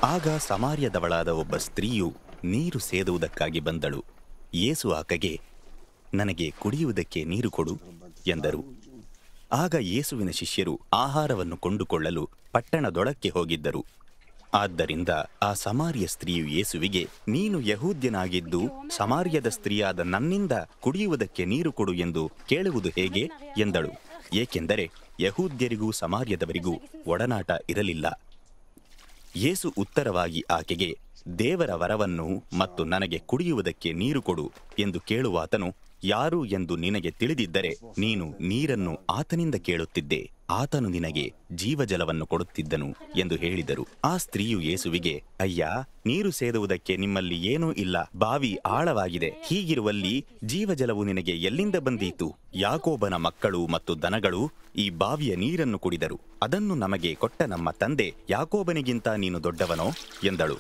ಆಗ ಸಮಾರ್ಯದವಳಾದ ಒಬ್ಬ ಸ್ತ್ರೀಯು ನೀರು ಸೇದುವುದಕ್ಕಾಗಿ ಬಂದಳು ಯೇಸು ಆಕೆಗೆ ನನಗೆ ಕುಡಿಯುವುದಕ್ಕೆ ನೀರು ಕೊಡು ಎಂದರು ಆಗ ಯೇಸುವಿನ ಶಿಷ್ಯರು ಆಹಾರವನ್ನು ಕೊಂಡುಕೊಳ್ಳಲು ಪಟ್ಟಣದೊಳಕ್ಕೆ ಹೋಗಿದ್ದರು ಆದ್ದರಿಂದ ಆ ಸಮಾರ್ಯ ಸ್ತ್ರೀಯು ಯೇಸುವಿಗೆ ನೀನು ಯಹೂದ್ಯನಾಗಿದ್ದು ಸಮಾರ್ಯದ ಸ್ತ್ರೀಯಾದ ನನ್ನಿಂದ ಕುಡಿಯುವುದಕ್ಕೆ ನೀರು ಕೊಡು ಎಂದು ಕೇಳುವುದು ಹೇಗೆ ಎಂದಳು ಏಕೆಂದರೆ ಯಹೂದ್ಯರಿಗೂ ಸಮಾರ್ಯದವರಿಗೂ ಒಡನಾಟ ಇರಲಿಲ್ಲ ಯೇಸು ಉತ್ತರವಾಗಿ ಆಕೆಗೆ ದೇವರ ವರವನ್ನು ಮತ್ತು ನನಗೆ ಕುಡಿಯುವುದಕ್ಕೆ ನೀರು ಕೊಡು ಎಂದು ಕೇಳುವಾತನು ಯಾರು ಎಂದು ನಿನಗೆ ತಿಳಿದಿದ್ದರೆ ನೀನು ನೀರನ್ನು ಆತನಿಂದ ಕೇಳುತ್ತಿದ್ದೆ ಆತನು ನಿನಗೆ ಜೀವಜಲವನ್ನು ಕೊಡುತ್ತಿದ್ದನು ಎಂದು ಹೇಳಿದರು ಆ ಸ್ತ್ರೀಯು ಯೇಸುವಿಗೆ ಅಯ್ಯ ನೀರು ಸೇದುವುದಕ್ಕೆ ನಿಮ್ಮಲ್ಲಿ ಏನೂ ಇಲ್ಲ ಬಾವಿ ಆಳವಾಗಿದೆ ಹೀಗಿರುವಲ್ಲಿ ಜೀವಜಲವು ನಿನಗೆ ಎಲ್ಲಿಂದ ಬಂದೀತು ಯಾಕೋಬನ ಮಕ್ಕಳು ಮತ್ತು ದನಗಳು ಈ ಬಾವಿಯ ನೀರನ್ನು ಕುಡಿದರು ಅದನ್ನು ನಮಗೆ ಕೊಟ್ಟ ನಮ್ಮ ತಂದೆ ಯಾಕೋಬನಿಗಿಂತ ನೀನು ದೊಡ್ಡವನೋ ಎಂದಳು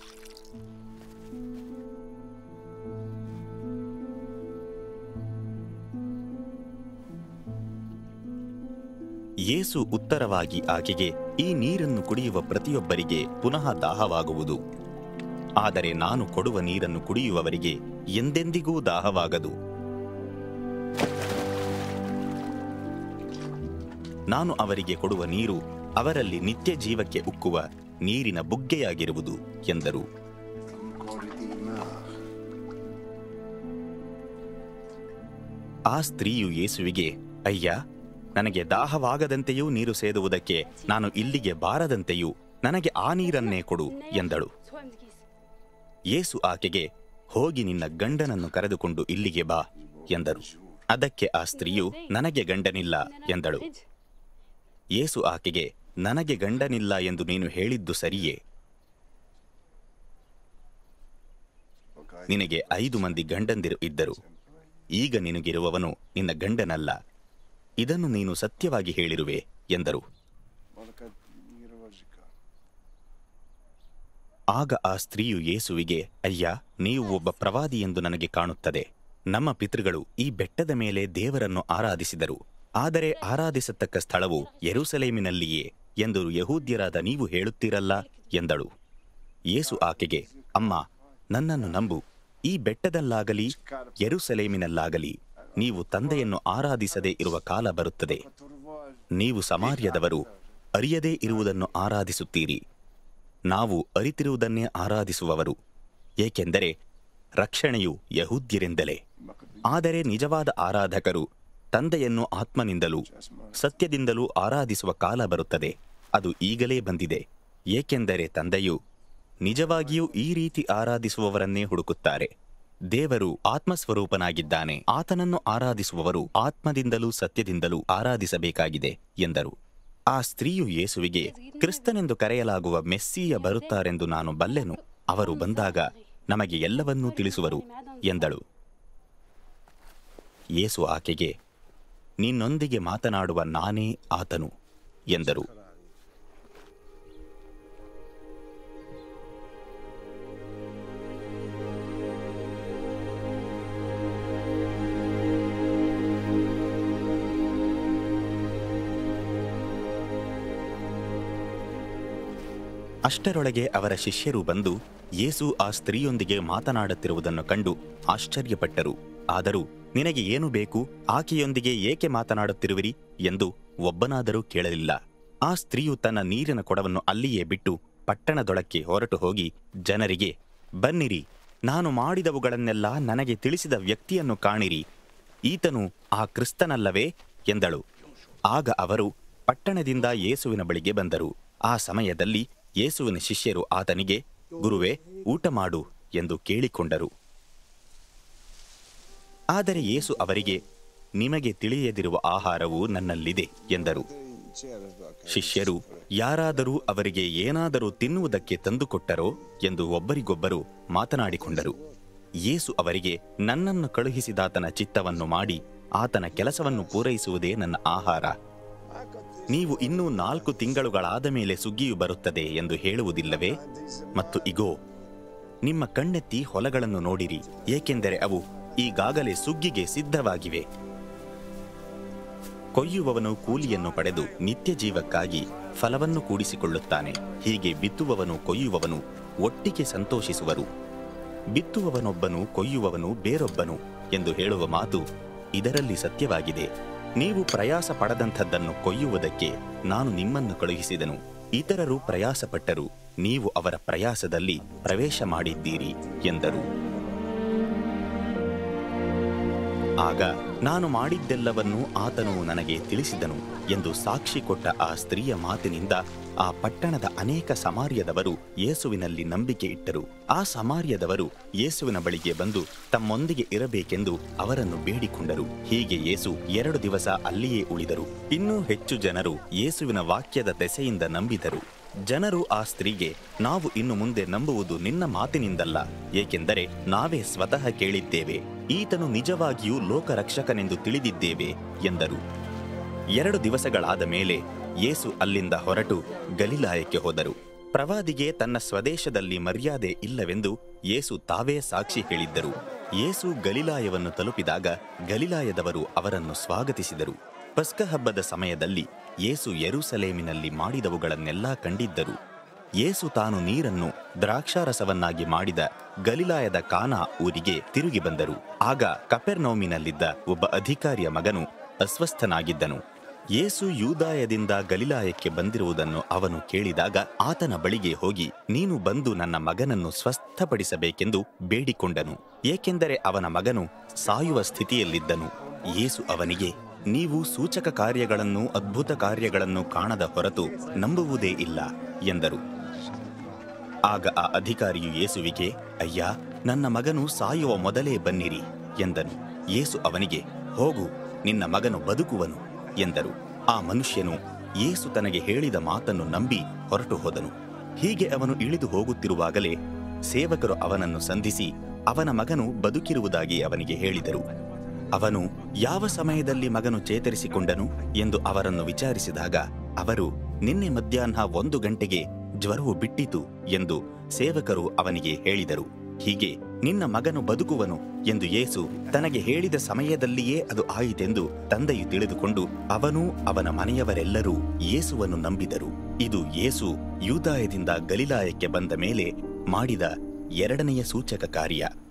ಯೇಸು ಉತ್ತರವಾಗಿ ಆಕೆಗೆ ಈ ನೀರನ್ನು ಕುಡಿಯುವ ಪ್ರತಿಯೊಬ್ಬರಿಗೆ ಪುನಃ ದಾಹವಾಗುವುದು ಆದರೆ ನಾನು ಕೊಡುವ ನೀರನ್ನು ಕುಡಿಯುವವರಿಗೆ ಎಂದೆಂದಿಗೂ ದಾಹವಾಗದು ನಾನು ಅವರಿಗೆ ಕೊಡುವ ನೀರು ಅವರಲ್ಲಿ ನಿತ್ಯ ಜೀವಕ್ಕೆ ಉಕ್ಕುವ ನೀರಿನ ಬುಗ್ಗೆಯಾಗಿರುವುದು ಎಂದರು ಆ ಸ್ತ್ರೀಯು ಯೇಸುವಿಗೆ ಅಯ್ಯ ನನಗೆ ದಾಹವಾಗದಂತೆಯೂ ನೀರು ಸೇದುವುದಕ್ಕೆ ನಾನು ಇಲ್ಲಿಗೆ ಬಾರದಂತೆಯೂ ನನಗೆ ಆ ನೀರನ್ನೇ ಕೊಡು ಎಂದಳು ಯೇಸು ಆಕೆಗೆ ಹೋಗಿ ನಿನ್ನ ಗಂಡನನ್ನು ಕರೆದುಕೊಂಡು ಇಲ್ಲಿಗೆ ಬಾ ಎಂದರು ಅದಕ್ಕೆ ಆ ಸ್ತ್ರೀಯು ನನಗೆ ಗಂಡನಿಲ್ಲ ಎಂದಳು ಯೇಸು ಆಕೆಗೆ ನನಗೆ ಗಂಡನಿಲ್ಲ ಎಂದು ನೀನು ಹೇಳಿದ್ದು ಸರಿಯೇ ನಿನಗೆ ಐದು ಮಂದಿ ಗಂಡಂದಿರು ಇದ್ದರು ಈಗ ನಿನಗಿರುವವನು ನಿನ್ನ ಗಂಡನಲ್ಲ ಇದನ್ನು ನೀನು ಸತ್ಯವಾಗಿ ಹೇಳಿರುವೆ ಎಂದರು ಆಗ ಆ ಸ್ತ್ರೀಯು ಯೇಸುವಿಗೆ ಅಯ್ಯ ನೀವು ಒಬ್ಬ ಪ್ರವಾದಿ ಎಂದು ನನಗೆ ಕಾಣುತ್ತದೆ ನಮ್ಮ ಪಿತೃಗಳು ಈ ಬೆಟ್ಟದ ಮೇಲೆ ದೇವರನ್ನು ಆರಾಧಿಸಿದರು ಆದರೆ ಆರಾಧಿಸತಕ್ಕ ಸ್ಥಳವು ಯೆರೂಸಲೇಮಿನಲ್ಲಿಯೇ ಎಂದು ಯಹೂದ್ಯರಾದ ನೀವು ಹೇಳುತ್ತೀರಲ್ಲ ಎಂದಳು ಯೇಸು ಆಕೆಗೆ ಅಮ್ಮ ನನ್ನನ್ನು ನಂಬು ಈ ಬೆಟ್ಟದಲ್ಲಾಗಲಿ ಯೆರೂಸಲೇಮಿನಲ್ಲಾಗಲಿ ನೀವು ತಂದೆಯನ್ನು ಆರಾಧಿಸದೇ ಇರುವ ಕಾಲ ಬರುತ್ತದೆ ನೀವು ಸಮಾರ್ಯದವರು ಅರಿಯದೇ ಇರುವುದನ್ನು ಆರಾಧಿಸುತ್ತೀರಿ ನಾವು ಅರಿತಿರುವುದನ್ನೇ ಆರಾಧಿಸುವವರು ಏಕೆಂದರೆ ರಕ್ಷಣೆಯು ಯಹೂದ್ಯರಿಂದಲೇ ಆದರೆ ನಿಜವಾದ ಆರಾಧಕರು ತಂದೆಯನ್ನು ಆತ್ಮನಿಂದಲೂ ಸತ್ಯದಿಂದಲೂ ಆರಾಧಿಸುವ ಕಾಲ ಬರುತ್ತದೆ ಅದು ಈಗಲೇ ಬಂದಿದೆ ಏಕೆಂದರೆ ತಂದೆಯು ನಿಜವಾಗಿಯೂ ಈ ರೀತಿ ಆರಾಧಿಸುವವರನ್ನೇ ಹುಡುಕುತ್ತಾರೆ ದೇವರು ಆತ್ಮಸ್ವರೂಪನಾಗಿದ್ದಾನೆ ಆತನನ್ನು ಆರಾಧಿಸುವವರು ಆತ್ಮದಿಂದಲೂ ಸತ್ಯದಿಂದಲೂ ಆರಾಧಿಸಬೇಕಾಗಿದೆ ಎಂದರು ಆ ಸ್ತ್ರೀಯು ಯೇಸುವಿಗೆ ಕ್ರಿಸ್ತನೆಂದು ಕರೆಯಲಾಗುವ ಮೆಸ್ಸೀಯ ಬರುತ್ತಾರೆಂದು ನಾನು ಬಲ್ಲೆನು ಅವರು ಬಂದಾಗ ನಮಗೆ ಎಲ್ಲವನ್ನೂ ತಿಳಿಸುವರು ಎಂದಳು ಯೇಸು ಆಕೆಗೆ ನಿನ್ನೊಂದಿಗೆ ಮಾತನಾಡುವ ನಾನೇ ಆತನು ಎಂದರು ಅಷ್ಟರೊಳಗೆ ಅವರ ಶಿಷ್ಯರು ಬಂದು ಯೇಸು ಆ ಸ್ತ್ರೀಯೊಂದಿಗೆ ಮಾತನಾಡುತ್ತಿರುವುದನ್ನು ಕಂಡು ಆಶ್ಚರ್ಯಪಟ್ಟರು ಆದರೂ ನಿನಗೆ ಏನು ಬೇಕು ಆಕೆಯೊಂದಿಗೆ ಏಕೆ ಮಾತನಾಡುತ್ತಿರುವಿರಿ ಎಂದು ಒಬ್ಬನಾದರೂ ಕೇಳಲಿಲ್ಲ ಆ ಸ್ತ್ರೀಯು ತನ್ನ ನೀರಿನ ಕೊಡವನ್ನು ಅಲ್ಲಿಯೇ ಬಿಟ್ಟು ಪಟ್ಟಣದೊಳಕ್ಕೆ ಹೊರಟು ಹೋಗಿ ಜನರಿಗೆ ಬನ್ನಿರಿ ನಾನು ಮಾಡಿದವುಗಳನ್ನೆಲ್ಲ ನನಗೆ ತಿಳಿಸಿದ ವ್ಯಕ್ತಿಯನ್ನು ಕಾಣಿರಿ ಈತನು ಆ ಕ್ರಿಸ್ತನಲ್ಲವೇ ಎಂದಳು ಆಗ ಅವರು ಪಟ್ಟಣದಿಂದ ಯೇಸುವಿನ ಬಳಿಗೆ ಬಂದರು ಆ ಸಮಯದಲ್ಲಿ ಯೇಸುವಿನ ಶಿಷ್ಯರು ಆತನಿಗೆ ಗುರುವೇ ಊಟ ಮಾಡು ಎಂದು ಕೇಳಿಕೊಂಡರು ಆದರೆ ಯೇಸು ಅವರಿಗೆ ನಿಮಗೆ ತಿಳಿಯದಿರುವ ಆಹಾರವು ನನ್ನಲ್ಲಿದೆ ಎಂದರು ಶಿಷ್ಯರು ಯಾರಾದರೂ ಅವರಿಗೆ ಏನಾದರೂ ತಿನ್ನುವುದಕ್ಕೆ ತಂದುಕೊಟ್ಟರೋ ಎಂದು ಒಬ್ಬರಿಗೊಬ್ಬರು ಮಾತನಾಡಿಕೊಂಡರು ಯೇಸು ಅವರಿಗೆ ನನ್ನನ್ನು ಕಳುಹಿಸಿದಾತನ ಚಿತ್ತವನ್ನು ಮಾಡಿ ಆತನ ಕೆಲಸವನ್ನು ಪೂರೈಸುವುದೇ ನನ್ನ ಆಹಾರ ನೀವು ಇನ್ನೂ ನಾಲ್ಕು ತಿಂಗಳುಗಳಾದ ಮೇಲೆ ಸುಗ್ಗಿಯು ಬರುತ್ತದೆ ಎಂದು ಹೇಳುವುದಿಲ್ಲವೇ ಮತ್ತು ಇಗೋ ನಿಮ್ಮ ಕಣ್ಣೆತ್ತಿ ಹೊಲಗಳನ್ನು ನೋಡಿರಿ ಏಕೆಂದರೆ ಅವು ಈಗಾಗಲೇ ಸುಗ್ಗಿಗೆ ಸಿದ್ಧವಾಗಿವೆ ಕೊಯ್ಯುವವನು ಕೂಲಿಯನ್ನು ಪಡೆದು ನಿತ್ಯ ಜೀವಕ್ಕಾಗಿ ಫಲವನ್ನು ಕೂಡಿಸಿಕೊಳ್ಳುತ್ತಾನೆ ಹೀಗೆ ಬಿತ್ತುವವನು ಕೊಯ್ಯುವವನು ಒಟ್ಟಿಗೆ ಸಂತೋಷಿಸುವರು ಬಿತ್ತುವವನೊಬ್ಬನು ಕೊಯ್ಯುವವನು ಬೇರೊಬ್ಬನು ಎಂದು ಹೇಳುವ ಮಾತು ಇದರಲ್ಲಿ ಸತ್ಯವಾಗಿದೆ ನೀವು ಪ್ರಯಾಸ ಪಡದಂಥದ್ದನ್ನು ಕೊಯ್ಯುವುದಕ್ಕೆ ನಾನು ನಿಮ್ಮನ್ನು ಕಳುಹಿಸಿದನು ಇತರರು ಪ್ರಯಾಸಪಟ್ಟರು ನೀವು ಅವರ ಪ್ರಯಾಸದಲ್ಲಿ ಪ್ರವೇಶ ಮಾಡಿದ್ದೀರಿ ಎಂದರು ಆಗ ನಾನು ಮಾಡಿದ್ದೆಲ್ಲವನ್ನೂ ಆತನು ನನಗೆ ತಿಳಿಸಿದನು ಎಂದು ಸಾಕ್ಷಿ ಕೊಟ್ಟ ಆ ಸ್ತ್ರೀಯ ಮಾತಿನಿಂದ ಆ ಪಟ್ಟಣದ ಅನೇಕ ಸಮಾರ್ಯದವರು ಯೇಸುವಿನಲ್ಲಿ ನಂಬಿಕೆ ಇಟ್ಟರು ಆ ಸಮಾರ್ಯದವರು ಯೇಸುವಿನ ಬಳಿಗೆ ಬಂದು ತಮ್ಮೊಂದಿಗೆ ಇರಬೇಕೆಂದು ಅವರನ್ನು ಬೇಡಿಕೊಂಡರು ಹೀಗೆ ಯೇಸು ಎರಡು ದಿವಸ ಅಲ್ಲಿಯೇ ಉಳಿದರು ಇನ್ನೂ ಹೆಚ್ಚು ಜನರು ಯೇಸುವಿನ ವಾಕ್ಯದ ದೆಸೆಯಿಂದ ನಂಬಿದರು ಜನರು ಆ ಸ್ತ್ರೀಗೆ ನಾವು ಇನ್ನು ಮುಂದೆ ನಂಬುವುದು ನಿನ್ನ ಮಾತಿನಿಂದಲ್ಲ ಏಕೆಂದರೆ ನಾವೇ ಸ್ವತಃ ಕೇಳಿದ್ದೇವೆ ಈತನು ನಿಜವಾಗಿಯೂ ಲೋಕರಕ್ಷಕನೆಂದು ತಿಳಿದಿದ್ದೇವೆ ಎಂದರು ಎರಡು ದಿವಸಗಳಾದ ಮೇಲೆ ಯೇಸು ಅಲ್ಲಿಂದ ಹೊರಟು ಗಲಿಲಾಯಕ್ಕೆ ಹೋದರು ಪ್ರವಾದಿಗೆ ತನ್ನ ಸ್ವದೇಶದಲ್ಲಿ ಮರ್ಯಾದೆ ಇಲ್ಲವೆಂದು ಯೇಸು ತಾವೇ ಸಾಕ್ಷಿ ಹೇಳಿದ್ದರು ಯೇಸು ಗಲಿಲಾಯವನ್ನು ತಲುಪಿದಾಗ ಗಲಿಲಾಯದವರು ಅವರನ್ನು ಸ್ವಾಗತಿಸಿದರು ಪಸ್ಕ ಹಬ್ಬದ ಸಮಯದಲ್ಲಿ ಯೇಸು ಯೆರೂಸಲೇಮಿನಲ್ಲಿ ಮಾಡಿದವುಗಳನ್ನೆಲ್ಲಾ ಕಂಡಿದ್ದರು ಯೇಸು ತಾನು ನೀರನ್ನು ದ್ರಾಕ್ಷಾರಸವನ್ನಾಗಿ ಮಾಡಿದ ಗಲಿಲಾಯದ ಕಾನಾ ಊರಿಗೆ ತಿರುಗಿ ಬಂದರು ಆಗ ಕಪೆರ್ನೌಮಿನಲ್ಲಿದ್ದ ಒಬ್ಬ ಅಧಿಕಾರಿಯ ಮಗನು ಅಸ್ವಸ್ಥನಾಗಿದ್ದನು ಯೇಸು ಯೂದಾಯದಿಂದ ಗಲಿಲಾಯಕ್ಕೆ ಬಂದಿರುವುದನ್ನು ಅವನು ಕೇಳಿದಾಗ ಆತನ ಬಳಿಗೆ ಹೋಗಿ ನೀನು ಬಂದು ನನ್ನ ಮಗನನ್ನು ಸ್ವಸ್ಥಪಡಿಸಬೇಕೆಂದು ಬೇಡಿಕೊಂಡನು ಏಕೆಂದರೆ ಅವನ ಮಗನು ಸಾಯುವ ಸ್ಥಿತಿಯಲ್ಲಿದ್ದನು ಯೇಸು ಅವನಿಗೆ ನೀವು ಸೂಚಕ ಕಾರ್ಯಗಳನ್ನು ಅದ್ಭುತ ಕಾರ್ಯಗಳನ್ನು ಕಾಣದ ಹೊರತು ನಂಬುವುದೇ ಇಲ್ಲ ಎಂದರು ಆಗ ಆ ಅಧಿಕಾರಿಯು ಯೇಸುವಿಗೆ ಅಯ್ಯ ನನ್ನ ಮಗನು ಸಾಯುವ ಮೊದಲೇ ಬನ್ನಿರಿ ಎಂದನು ಯೇಸು ಅವನಿಗೆ ಹೋಗು ನಿನ್ನ ಮಗನು ಬದುಕುವನು ಎಂದರು ಆ ಮನುಷ್ಯನು ಯೇಸು ತನಗೆ ಹೇಳಿದ ಮಾತನ್ನು ನಂಬಿ ಹೊರಟು ಹೋದನು ಹೀಗೆ ಅವನು ಇಳಿದು ಹೋಗುತ್ತಿರುವಾಗಲೇ ಸೇವಕರು ಅವನನ್ನು ಸಂಧಿಸಿ ಅವನ ಮಗನು ಬದುಕಿರುವುದಾಗಿ ಅವನಿಗೆ ಹೇಳಿದರು ಅವನು ಯಾವ ಸಮಯದಲ್ಲಿ ಮಗನು ಚೇತರಿಸಿಕೊಂಡನು ಎಂದು ಅವರನ್ನು ವಿಚಾರಿಸಿದಾಗ ಅವರು ನಿನ್ನೆ ಮಧ್ಯಾಹ್ನ ಒಂದು ಗಂಟೆಗೆ ಜ್ವರವು ಬಿಟ್ಟಿತು ಎಂದು ಸೇವಕರು ಅವನಿಗೆ ಹೇಳಿದರು ಹೀಗೆ ನಿನ್ನ ಮಗನು ಬದುಕುವನು ಎಂದು ಯೇಸು ತನಗೆ ಹೇಳಿದ ಸಮಯದಲ್ಲಿಯೇ ಅದು ಆಯಿತೆಂದು ತಂದೆಯು ತಿಳಿದುಕೊಂಡು ಅವನೂ ಅವನ ಮನೆಯವರೆಲ್ಲರೂ ಯೇಸುವನ್ನು ನಂಬಿದರು ಇದು ಯೇಸು ಯೂದಾಯದಿಂದ ಗಲಿಲಾಯಕ್ಕೆ ಬಂದ ಮೇಲೆ ಮಾಡಿದ ಎರಡನೆಯ ಸೂಚಕ ಕಾರ್ಯ